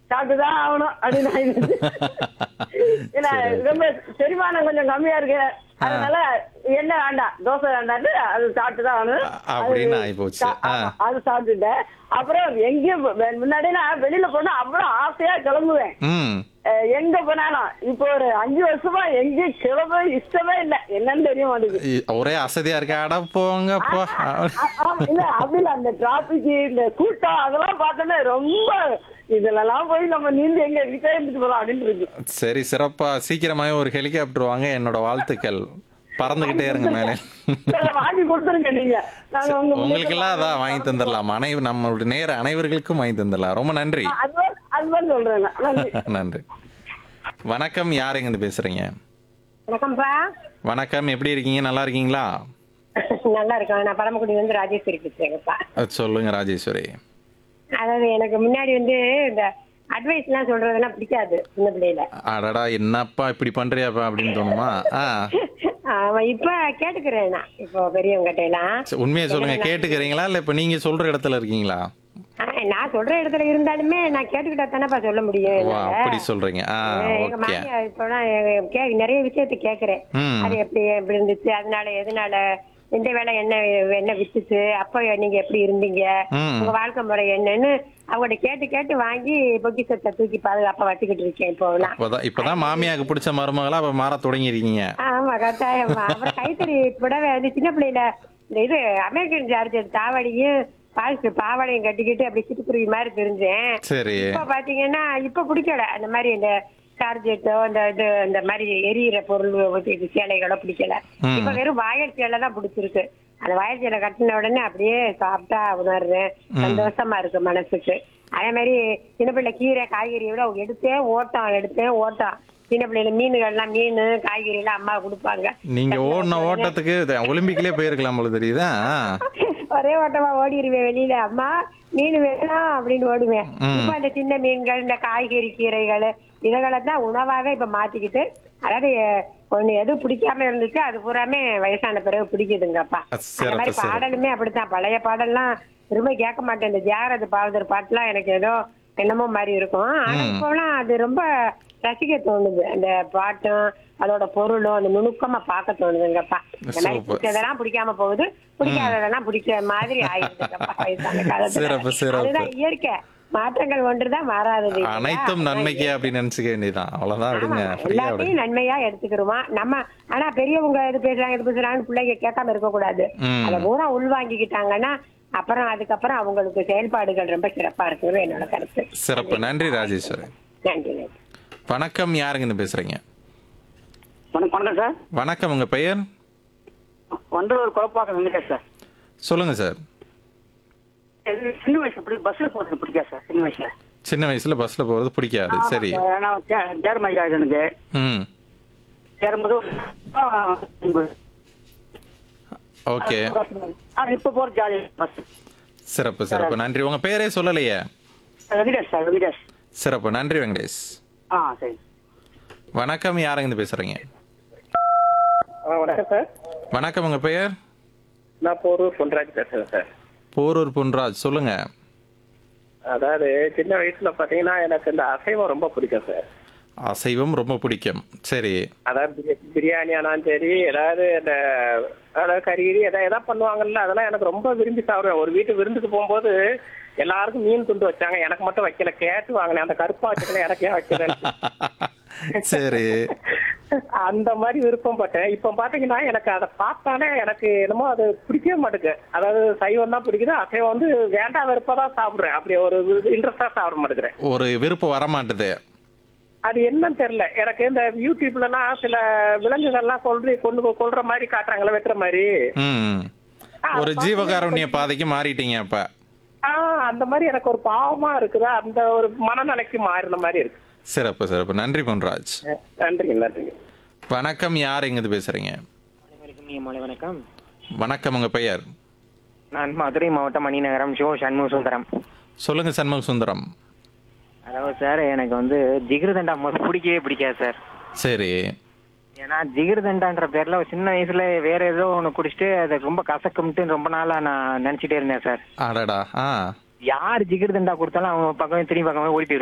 சாப்பிட்டுதான் ஆகணும் அப்படின்னு ஆயிடுச்சு. ஏன்னா சரி. ரொம்ப செரிமானம் கொஞ்சம் கம்மியா இருக்கு அதனால என்ன வேண்டாம் தோசை வேண்டாம்னு அது சாப்பிட்டு தான் ஆகணும் அ- அப்படின்னு அது ஆயிப்போச்சு. சா- ஆ. ஆமா, அது சாப்பிட்டுட்டேன் அப்புறம் எங்கேயும் போ- முன்னாடி நான் வெளியில போனா அவ்வளவு ஆசையா கிளம்புவேன் ம் அஹ் எங்க போனாலும் இப்போ ஒரு அஞ்சு வருஷமா எங்கேயும் கிளம்ப இஷ்டமே இல்ல என்னன்னு தெரிய மாட்டேங்குது இ- ஒரே அசதியா இருக்கு அட போங்கப்பா ஆ- ஆமா, இல்ல அப்படி இல்ல அந்த டிராபிக் இந்த கூட்டம் அதெல்லாம் பார்த்தோன்னே ரொம்ப இதுலலாம் போய் நம்ம நீந்து எங்க வீட்டே இருந்துட்டு போலாம் அப்படின்னு இருக்கு சரி சிறப்பா சீக்கிரமாவே ஒரு ஹெலிகாப்டர் வாங்க என்னோட வாழ்த்துக்கள் பறந்துகிட்டே இருங்க மேலே சரி, வாங்கி கொடுத்துருங்க நீங்க நாங்க உங்க உங்களுக்கெல்லாம் அதான் வாங்கி தந்துடலாம் அனைவர் நம்மளுடைய நேர அனைவர்களுக்கும் வாங்கி தந்துடலாம் ரொம்ப நன்றி அதுதான் அதுதான் சொல்றேன் நான். நன்றி நன்றி வணக்கம் யார் எங்க இருந்து பேசுறீங்க வணக்கம்ப்பா வணக்கம் எப்படி இருக்கீங்க நல்லா இருக்கீங்களா நல்லா இருக்கேன் நான் பரமக்குடி வந்து ராஜேஸ்வரி பேசுறேங்கப்பா அஹ் சொல்லுங்க ராஜேஸ்வரி அதாவது எனக்கு முன்னாடி வந்து இந்த அட்வைஸ் எல்லாம் சொல்றதெல்லாம் பிடிக்காது சின்ன பிள்ளையில அடடா என்னப்பா இப்படி பண்றியாப்பா அப்படின்னு தோணுமா ஆ ஆமா இப்ப கேட்டுக்கிறேன் நான் இப்போ பெரியவங்கிட்ட எல்லாம் சரி, உண்மையை சொல்லுங்க கேட்டுக்கிறீங்களா இல்ல இப்ப நீங்க சொல்ற இடத்துல இருக்கீங்களா ஆ, நான் சொல்ற இடத்துல இருந்தாலுமே நான் கேட்டுக்கிட்டா தானேப்பா சொல்ல முடியும் வா என்னால. அப்படி சொல்றீங்க ஆ எங்க ஓகே மாமியார் இப்போ கே நிறைய விஷயத்தை கேக்குறேன் ம் அது எப்படி எப்படி இருந்துச்சு அதனால எதனால இந்த வேலை என்ன என்ன வித்துச்சு அப்ப நீங்க எப்படி இருந்தீங்க ம். உங்க வாழ்க்கை முறை என்னன்னு அவங்கள்ட்ட கேட்டு கேட்டு வாங்கி பொக்கிசத்தை தூக்கி பாதுகாப்பா வச்சுக்கிட்டு இருக்கேன் இப்போ எல்லாம் இப்பதான் இப்பதான் மாமியாக்கு பிடிச்ச மருமகளா அப்ப மாற தொடங்கிருக்கீங்க ஆமா கட்டாயமா அப்புறம் கைத்தறி புடவை வந்து சின்ன பிள்ளையில இந்த இது அமெரிக்கன் ஜார்ஜர் தாவடியும் பால்ஸ் பாவாடையும் கட்டிக்கிட்டு அப்படி சிட்டுக்குருவி மாதிரி தெரிஞ்சேன் சரி இப்ப பாத்தீங்கன்னா இப்ப பிடிக்கல அந்த மாதிரி இந்த சார்ஜெட்டோ இந்த இது இந்த மாதிரி எரியிற பொருள் இது சேலைகளோ பிடிக்கல ம். இப்ப வெறும் வாயல் சேலை தான் பிடிச்சிருக்கு அந்த வாயல் சேலை கட்டின உடனே அப்படியே சாப்பிட்டா உணர்றேன் சந்தோஷமா இருக்கு மனசுக்கு அதே மாதிரி சின்ன பிள்ளை கீரை காய்கறியோட எடுத்தே ஓட்டம் எடுத்தே ஓட்டம் சின்ன பிள்ளைல மீன்கள்லாம் மீன் காய்கறி எல்லாம் அம்மா கொடுப்பாங்க நீங்க ஓடின ஓட்டத்துக்கு இது ஒலிம்பிக்லயே போயிருக்கலாம் போல தெரியுதா ஒரே ஓட்டமா ஓடிடுவேன் வெளியில அம்மா மீன் வேணும் அப்படின்னு ஓடுவேன் ம். இப்ப அந்த சின்ன மீன்கள் இந்த காய்கறி கீரைகள் இதுகளை தான் உணவாவே இப்ப மாத்திக்கிட்டு அதாவது ஒண்ணு எது பிடிக்காம இருந்துச்சு அது பூராமே வயசான பிறகு பிடிக்குதுங்கப்பா அந்த சிறப்பு, மாதிரி சிறப்பு. பாடலுமே அப்படித்தான் பழைய பாடல்லாம் திரும்ப கேட்க மாட்டேன் இந்த ஜாகிரத பாவதர் பாட்டுலாம் எனக்கு ஏதோ என்னமோ மாதிரி இருக்கும் ஆனா இப்போலாம் அது ரொம்ப ரசிக்க தோணுது அந்த பாட்டும் அதோட பொருளும் அந்த நுணுக்கமா பார்க்க தோணுதுங்கப்பா இந்த மாதிரி சூப்பர். பிடிச்சதெல்லாம் பிடிக்காம போகுது பிடிக்காததெல்லாம் பிடிக்கிற மாதிரி ஆயிடுதுங்கப்பா வயசான காலத்துல சிறப்பு, சிறப்பு. அதுதான் இயற்கை மாற்றங்கள் ஒன்றுதான் மாறாதது இல்லையா? அனைத்தும் நன்மைக்கே அப்படின்னு நினைச்சுக்க வேண்டியதுதான் அவ்வளவுதான் விடுங்க ஆமா, ஃப்ரீயா விடுங்க எல்லாத்தையும் நன்மையா எடுத்துக்கிறோமா நம்ம ஆனா பெரியவங்க இது பேசுறாங்க இது பேசுறாங்கன்னு பிள்ளைங்க கேட்காம இருக்க கூடாது ம். அத பூரா உள்வாங்கிக்கிட்டாங்கன்னா அப்புறம் அதுக்கப்புறம் அவங்களுக்கு செயல்பாடுகள் ரொம்ப சிறப்பா இருக்குது என்னோட கருத்து சிறப்பு நன்றி ராஜேஸ்வரி நன்றி நன்றி வணக்கம் யாருங்கன்னு பேசுறீங்க வணக்கம் வணக்கம் சார் வணக்கம் உங்க பெயர் வண்டலூர் குழப்பாக்கம் வெங்கடேஷ் சார் சொல்லுங்க சார் இது சின்ன வயசு அப்படி பஸ்ல போறது பிடிக்காது சார் சின்ன வயசுல சின்ன வயசுல பஸ்ல போறது பிடிக்காது சரி ஏன்னா ஜேர்மன் ஆகுது எனக்கு ம் சேரும்போது ஆ, ஓகே ஆனா இப்ப போற ஜாலி பஸ் சிறப்பு சிறப்பு நன்றி உங்க பேரே சொல்லலையே வெங்கடேஷ் சார் வெங்கடேஷ் சிறப்பு நன்றி வெங்கடேஷ் ஆ சரி வணக்கம் யாருங்கன்னு பேசுறீங்க வணக்கம் சார் வணக்கம் உங்க பெயர் நான் போரூர் பொன்ராஜ் பேசுறேன் சார் போரூர் பொன்ராஜ் சொல்லுங்க அதாவது சின்ன வயசுல பாத்தீங்கன்னா எனக்கு இந்த அசைவம் ரொம்ப பிடிக்கும் சார் அசைவம் ரொம்ப பிடிக்கும் சரி அதாவது பிரி- பிரியாணி ஆனாலும் சரி ஏதாவது இந்த அதாவது கறிகிரி எதாவது எதாவது பண்ணுவாங்கல்ல அதெல்லாம் எனக்கு ரொம்ப விரும்பி சாப்பிடுவேன் ஒரு வீட்டு விருந்துக்கு போகும்போது எல்லாருக்கும் மீன் துண்டு வச்சாங்க எனக்கு மட்டும் வைக்கல கேட்டு வாங்கினேன் அந்த கருப்பா வச்சுக்கல எனக்கு ஏன் வைக்கல சரி அந்த மாதிரி விருப்பம் பட்டேன் இப்ப பாத்தீங்கன்னா எனக்கு அதை பார்த்தாலே எனக்கு என்னமோ அது பிடிக்கவே மாட்டேங்குது அதாவது சைவம் தான் பிடிக்குது அசைவம் வந்து வேண்டாம் வெறுப்பா தான் சாப்பிடுறேன் அப்படி ஒரு இன்ட்ரெஸ்டா சாப்பிட மாட்டேங்கிறேன் ஒரு விருப்பம் வர மாட்டுது அது என்னன்னு தெரியல எனக்கு இந்த யூடியூப்லலாம் சில விலங்குகள்லாம் கொல்றி கொண்டு கொள்ற மாதிரி காட்டுறாங்களே வெட்டுற மாதிரி ம் ஒரு ஜீவகாருண்ய பாதைக்கு மாறிட்டீங்க அப்ப ஆஹ் அந்த மாதிரி எனக்கு ஒரு பாவமா இருக்குதா அந்த ஒரு மனநிலைக்கு மாறின மாதிரி இருக்கு சிறப்பு சிறப்பு நன்றி பொன்ராஜ் நன்றிங்க நன்றிங்க வணக்கம் யார் எங்கிருந்து பேசுறீங்க அனைவருக்கும் மாலை வணக்கம் வணக்கம் உங்க பெயர் நான் மதுரை மாவட்டம் மணிநகரம் ஷோ சண்முக சுந்தரம் சொல்லுங்க சண்முக சுந்தரம் அதாவது சார் எனக்கு வந்து ஜிகிருதண்டா முதல் பிடிக்கவே பிடிக்காது சார் சரி ஏன்னா ஜிகிருதண்டான்ற பேர்ல ஒரு சின்ன வயசுல வேற ஏதோ ஒன்று குடிச்சிட்டு அதை ரொம்ப கசக்கும்ட்டு ரொம்ப நாளா நான் நினைச்சிட்டே இருந்தேன் சார் அடடா ஆ யார் ஜிகிருதண்டா கொடுத்தாலும் அவங்க பக்கமே திரும்பி பக்கமே ஓடி போயிடுவாங்க